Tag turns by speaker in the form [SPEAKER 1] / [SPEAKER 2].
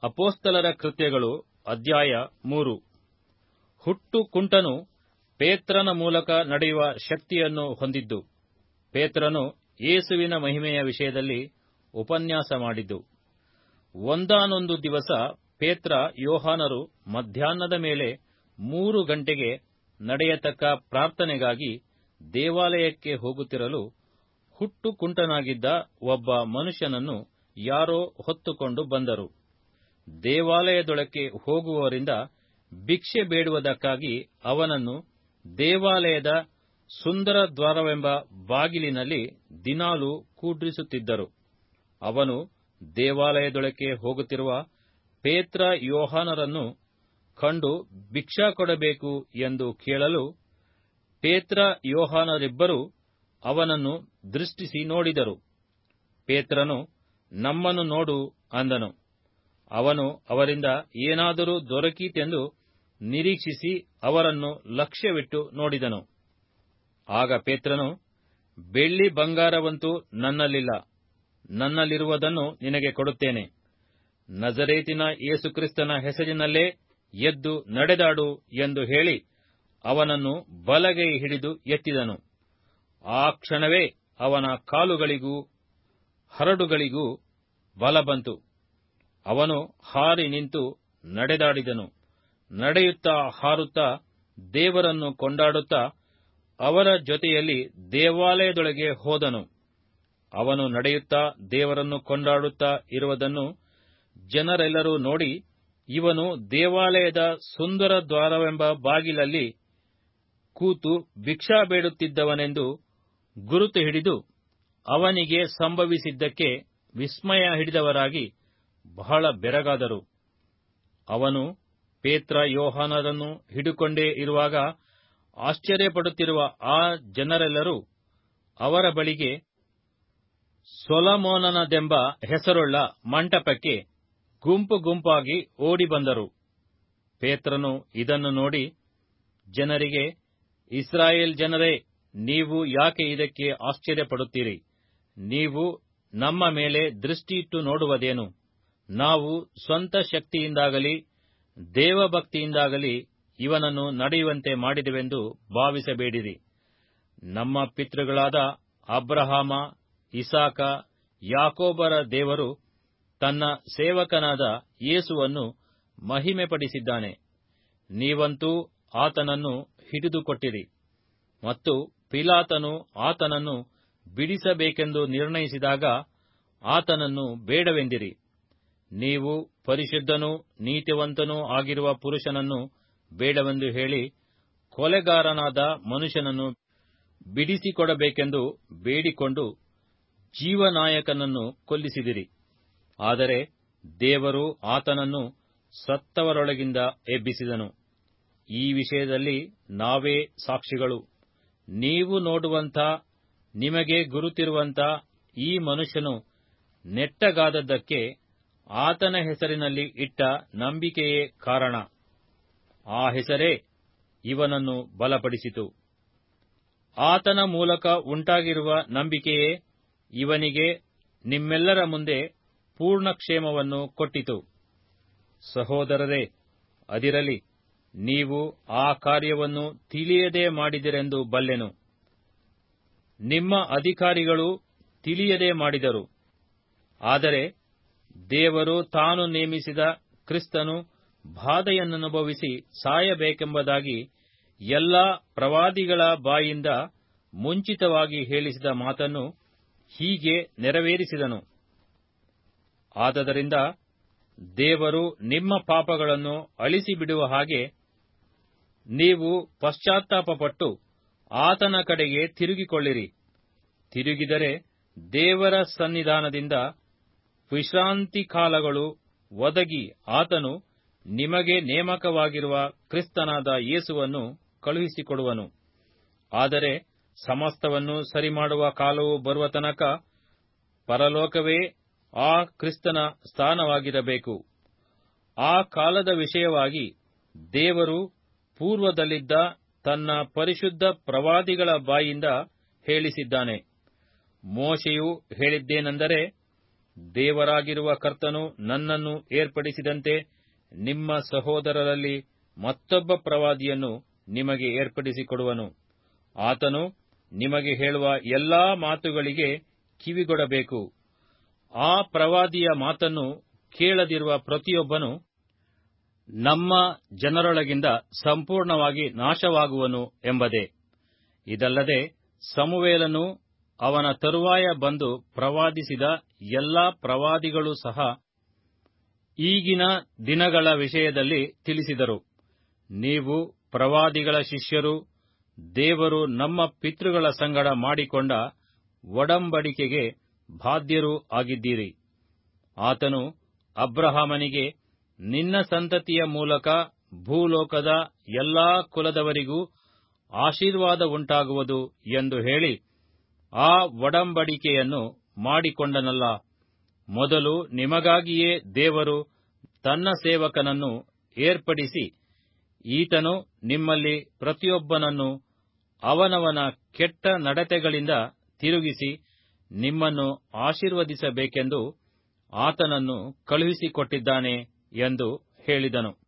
[SPEAKER 1] ಅಪೋಸ್ತಲರ ಕೃತ್ಯಗಳು ಅಧ್ಯಾಯ ಮೂರು ಹುಟ್ಟು ಕುಂಟನು ಪೇತ್ರನ ಮೂಲಕ ನಡೆಯುವ ಶಕ್ತಿಯನ್ನು ಹೊಂದಿದ್ದು ಪೇತ್ರನು ಯೇಸುವಿನ ಮಹಿಮೆಯ ವಿಷಯದಲ್ಲಿ ಉಪನ್ಯಾಸ ಮಾಡಿದ್ದು ಒಂದಾನೊಂದು ದಿವಸ ಪೇತ್ರ ಯೋಹಾನರು ಮಧ್ಯಾಹ್ನದ ಮೇಲೆ ಮೂರು ಗಂಟೆಗೆ ನಡೆಯತಕ್ಕ ಪ್ರಾರ್ಥನೆಗಾಗಿ ದೇವಾಲಯಕ್ಕೆ ಹೋಗುತ್ತಿರಲು ಹುಟ್ಟು ಕುಂಟನಾಗಿದ್ದ ಒಬ್ಬ ಮನುಷ್ಯನನ್ನು ಯಾರೋ ಹೊತ್ತುಕೊಂಡು ಬಂದರು ದೇವಾಲಯದೊಳಕ್ಕೆ ಹೋಗುವವರಿಂದ ಭಿಕ್ಷೆ ಬೇಡುವುದಕ್ಕಾಗಿ ಅವನನ್ನು ದೇವಾಲಯದ ಸುಂದರ ದ್ವಾರವೆಂಬ ಬಾಗಿಲಿನಲ್ಲಿ ದಿನಾಲೂ ಕೂಡ್ರಿಸುತ್ತಿದ್ದರು ಅವನು ದೇವಾಲಯದೊಳಕ್ಕೆ ಹೋಗುತ್ತಿರುವ ಪೇತ್ರ ಯೋಹಾನರನ್ನು ಕಂಡು ಭಿಕ್ಷಾ ಕೊಡಬೇಕು ಎಂದು ಕೇಳಲು ಪೇತ್ರ ಯೋಹಾನರಿಬ್ಬರೂ ಅವನನ್ನು ದೃಷ್ಟಿಸಿ ನೋಡಿದರು ಪೇತ್ರನು ನಮ್ಮನ್ನು ನೋಡು ಅಂದನು ಅವನು ಅವರಿಂದ ಏನಾದರೂ ದೊರಕೀತೆಂದು ನಿರೀಕ್ಷಿಸಿ ಅವರನ್ನು ಲಕ್ಷ್ಯವಿಟ್ಟು ನೋಡಿದನು ಆಗ ಪೇತ್ರನು ಬೆಳ್ಳಿ ಬಂಗಾರವಂತೂ ನನ್ನಲ್ಲಿಲ್ಲ ನನ್ನಲ್ಲಿರುವುದನ್ನು ನಿನಗೆ ಕೊಡುತ್ತೇನೆ ನಜರೇತಿನ ಯೇಸುಕ್ರಿಸ್ತನ ಹೆಸರಿನಲ್ಲೇ ಎದ್ದು ನಡೆದಾಡು ಎಂದು ಹೇಳಿ ಅವನನ್ನು ಬಲಗೈ ಹಿಡಿದು ಎತ್ತಿದನು ಆ ಕ್ಷಣವೇ ಅವನ ಕಾಲುಗಳಿಗೂ ಹರಡುಗಳಿಗೂ ಬಲ ಬಂತು ಅವನು ಹಾರಿ ನಿಂತು ನಡೆದಾಡಿದನು ನಡೆಯುತ್ತಾ ಹಾರುತ್ತಾ ದೇವರನ್ನು ಕೊಂಡಾಡುತ್ತಾ ಅವರ ಜೊತೆಯಲ್ಲಿ ದೇವಾಲಯದೊಳಗೆ ಹೋದನು ಅವನು ನಡೆಯುತ್ತಾ ದೇವರನ್ನು ಕೊಂಡಾಡುತ್ತಾ ಇರುವುದನ್ನು ಜನರೆಲ್ಲರೂ ನೋಡಿ ಇವನು ದೇವಾಲಯದ ಸುಂದರ ದ್ವಾರವೆಂಬ ಬಾಗಿಲಲ್ಲಿ ಕೂತು ಭಿಕ್ಷಾ ಬೇಡುತ್ತಿದ್ದವನೆಂದು ಗುರುತು ಹಿಡಿದು ಅವನಿಗೆ ಸಂಭವಿಸಿದ್ದಕ್ಕೆ ವಿಸ್ಮಯ ಹಿಡಿದವರಾಗಿ ಬಹಳ ಬೆರಗಾದರು ಅವನು ಪೇತ್ರ ಯೋಹಾನರನ್ನು ಹಿಡುಕೊಂಡೇ ಇರುವಾಗ ಆಶ್ಚರ್ಯಪಡುತ್ತಿರುವ ಆ ಜನರೆಲ್ಲರೂ ಅವರ ಬಳಿಗೆ ಸೊಲಮೋನನದೆಂಬ ಹೆಸರುಳ್ಳ ಮಂಟಪಕ್ಕೆ ಗುಂಪು ಗುಂಪಾಗಿ ಓಡಿ ಬಂದರು ಪೇತ್ರನು ಇದನ್ನು ನೋಡಿ ಜನರಿಗೆ ಇಸ್ರಾಯೇಲ್ ಜನರೇ ನೀವು ಯಾಕೆ ಇದಕ್ಕೆ ಆಶ್ಚರ್ಯಪಡುತ್ತೀರಿ ನೀವು ನಮ್ಮ ಮೇಲೆ ದೃಷ್ಟಿಯಿಟ್ಟು ನೋಡುವುದೇನು ನಾವು ಸ್ವಂತ ಶಕ್ತಿಯಿಂದಾಗಲಿ ದೇವಭಕ್ತಿಯಿಂದಾಗಲಿ ಇವನನ್ನು ನಡೆಯುವಂತೆ ಮಾಡಿದೆವೆಂದು ಭಾವಿಸಬೇಡಿರಿ ನಮ್ಮ ಪಿತೃಗಳಾದ ಅಬ್ರಹಾಮ ಇಸಾಕ ಯಾಕೋಬರ ದೇವರು ತನ್ನ ಸೇವಕನಾದ ಯೇಸುವನ್ನು ಮಹಿಮೆಪಡಿಸಿದ್ದಾನೆ ನೀವಂತೂ ಆತನನ್ನು ಹಿಡಿದುಕೊಟ್ಟಿರಿ ಮತ್ತು ಪಿಲಾತನು ಆತನನ್ನು ಬಿಡಿಸಬೇಕೆಂದು ನಿರ್ಣಯಿಸಿದಾಗ ಆತನನ್ನು ಬೇಡವೆಂದಿರಿ ನೀವು ಪರಿಶುದ್ಧನೂ ನೀತಿವಂತನೂ ಆಗಿರುವ ಪುರುಷನನ್ನು ಬೇಡವೆಂದು ಹೇಳಿ ಕೊಲೆಗಾರನಾದ ಮನುಷ್ಯನನ್ನು ಬಿಡಿಸಿಕೊಡಬೇಕೆಂದು ಬೇಡಿಕೊಂಡು ಜೀವನಾಯಕನನ್ನು ಕೊಲ್ಲಿಸಿದಿರಿ ಆದರೆ ದೇವರು ಆತನನ್ನು ಸತ್ತವರೊಳಗಿಂದ ಎಬ್ಬಿಸಿದನು ಈ ವಿಷಯದಲ್ಲಿ ನಾವೇ ಸಾಕ್ಷಿಗಳು ನೀವು ನೋಡುವಂಥ ನಿಮಗೆ ಗುರುತಿರುವಂಥ ಈ ಮನುಷ್ಯನು ನೆಟ್ಟಗಾದದ್ದಕ್ಕೆ ಆತನ ಹೆಸರಿನಲ್ಲಿ ಇಟ್ಟ ನಂಬಿಕೆಯೇ ಕಾರಣ ಆ ಹೆಸರೇ ಇವನನ್ನು ಬಲಪಡಿಸಿತು ಆತನ ಮೂಲಕ ಉಂಟಾಗಿರುವ ನಂಬಿಕೆಯೇ ಇವನಿಗೆ ನಿಮ್ಮೆಲ್ಲರ ಮುಂದೆ ಪೂರ್ಣ ಕ್ಷೇಮವನ್ನು ಕೊಟ್ಟಿತು ಸಹೋದರರೇ ಅದಿರಲಿ ನೀವು ಆ ಕಾರ್ಯವನ್ನು ತಿಳಿಯದೆ ಮಾಡಿದಿರೆಂದು ಬಲ್ಲೆನು ನಿಮ್ಮ ಅಧಿಕಾರಿಗಳು ತಿಳಿಯದೆ ಮಾಡಿದರು ಆದರೆ ದೇವರು ತಾನು ನೇಮಿಸಿದ ಕ್ರಿಸ್ತನು ಬಾಧೆಯನ್ನನುಭವಿಸಿ ಸಾಯಬೇಕೆಂಬುದಾಗಿ ಎಲ್ಲಾ ಪ್ರವಾದಿಗಳ ಬಾಯಿಂದ ಮುಂಚಿತವಾಗಿ ಹೇಳಿಸಿದ ಮಾತನ್ನು ಹೀಗೆ ನೆರವೇರಿಸಿದನು ಆದದರಿಂದ ದೇವರು ನಿಮ್ಮ ಪಾಪಗಳನ್ನು ಅಳಿಸಿಬಿಡುವ ಹಾಗೆ ನೀವು ಪಶ್ಚಾತ್ತಾಪಪಟ್ಟು ಆತನ ಕಡೆಗೆ ತಿರುಗಿಕೊಳ್ಳಿರಿ ತಿರುಗಿದರೆ ದೇವರ ಸನ್ನಿಧಾನದಿಂದ ವಿಶ್ರಾಂತಿ ಕಾಲಗಳು ಒದಗಿ ಆತನು ನಿಮಗೆ ನೇಮಕವಾಗಿರುವ ಕ್ರಿಸ್ತನಾದ ಯೇಸುವನ್ನು ಕಳುಹಿಸಿಕೊಡುವನು ಆದರೆ ಸಮಸ್ತವನ್ನು ಸರಿಮಾಡುವ ಕಾಲವು ಬರುವ ತನಕ ಪರಲೋಕವೇ ಆ ಕ್ರಿಸ್ತನ ಸ್ಥಾನವಾಗಿರಬೇಕು ಆ ಕಾಲದ ವಿಷಯವಾಗಿ ದೇವರು ಪೂರ್ವದಲ್ಲಿದ್ದ ತನ್ನ ಪರಿಶುದ್ಧ ಪ್ರವಾದಿಗಳ ಬಾಯಿಂದ ಹೇಳಿಸಿದ್ದಾನೆ ಮೋಶೆಯು ಹೇಳಿದ್ದೇನೆಂದರೆ ದೇವರಾಗಿರುವ ಕರ್ತನು ನನ್ನನ್ನು ಏರ್ಪಡಿಸಿದಂತೆ ನಿಮ್ಮ ಸಹೋದರರಲ್ಲಿ ಮತ್ತೊಬ್ಬ ಪ್ರವಾದಿಯನ್ನು ನಿಮಗೆ ಏರ್ಪಡಿಸಿಕೊಡುವನು ಆತನು ನಿಮಗೆ ಹೇಳುವ ಎಲ್ಲಾ ಮಾತುಗಳಿಗೆ ಕಿವಿಗೊಡಬೇಕು ಆ ಪ್ರವಾದಿಯ ಮಾತನ್ನು ಕೇಳದಿರುವ ಪ್ರತಿಯೊಬ್ಬನು ನಮ್ಮ ಜನರೊಳಗಿಂದ ಸಂಪೂರ್ಣವಾಗಿ ನಾಶವಾಗುವನು ಎಂಬುದೇ ಇದಲ್ಲದೆ ಸಮುವೇಲನು ಅವನ ತರುವಾಯ ಬಂದು ಪ್ರವಾದಿಸಿದ ಎಲ್ಲಾ ಪ್ರವಾದಿಗಳೂ ಸಹ ಈಗಿನ ದಿನಗಳ ವಿಷಯದಲ್ಲಿ ತಿಳಿಸಿದರು ನೀವು ಪ್ರವಾದಿಗಳ ಶಿಷ್ಯರು ದೇವರು ನಮ್ಮ ಪಿತೃಗಳ ಸಂಗಡ ಮಾಡಿಕೊಂಡ ಒಡಂಬಡಿಕೆಗೆ ಬಾಧ್ಯರೂ ಆಗಿದ್ದೀರಿ ಆತನು ಅಬ್ರಹಾಮನಿಗೆ ನಿನ್ನ ಸಂತತಿಯ ಮೂಲಕ ಭೂಲೋಕದ ಎಲ್ಲಾ ಕುಲದವರಿಗೂ ಆಶೀರ್ವಾದವುಂಟಾಗುವುದು ಎಂದು ಹೇಳಿ ಆ ಒಡಂಬಡಿಕೆಯನ್ನು ಮಾಡಿಕೊಂಡನಲ್ಲ ಮೊದಲು ನಿಮಗಾಗಿಯೇ ದೇವರು ತನ್ನ ಸೇವಕನನ್ನು ಏರ್ಪಡಿಸಿ ಈತನು ನಿಮ್ಮಲ್ಲಿ ಪ್ರತಿಯೊಬ್ಬನನ್ನು ಅವನವನ ಕೆಟ್ಟ ನಡತೆಗಳಿಂದ ತಿರುಗಿಸಿ ನಿಮ್ಮನ್ನು ಆಶೀರ್ವದಿಸಬೇಕೆಂದು ಆತನನ್ನು ಕಳುಹಿಸಿಕೊಟ್ಟಿದ್ದಾನೆ ಎಂದು ಹೇಳಿದನು